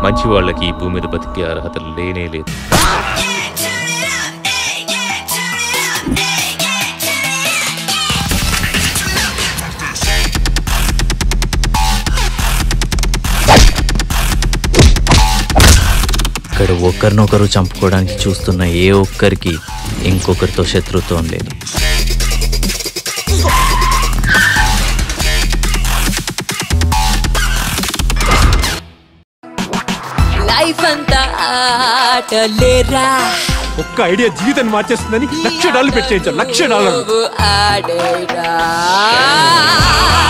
మంచి వాళ్ళకి ఈ భూమి మీద బతికే అర్హత లేనే లేదు ఇక్కడ ఒకరినొకరు చంపుకోవడానికి చూస్తున్న ఏ ఒక్కరికి ఇంకొకరితో శత్రుత్వం లేదు లైఫ్ అంతా ఆటలేరా ఒక్క ఐడియా జీవితాన్ని మార్చేస్తుందని లక్ష డాలర్లు పెట్టేయించాను లక్ష డాలర్లు నువ్వు ఆడేరా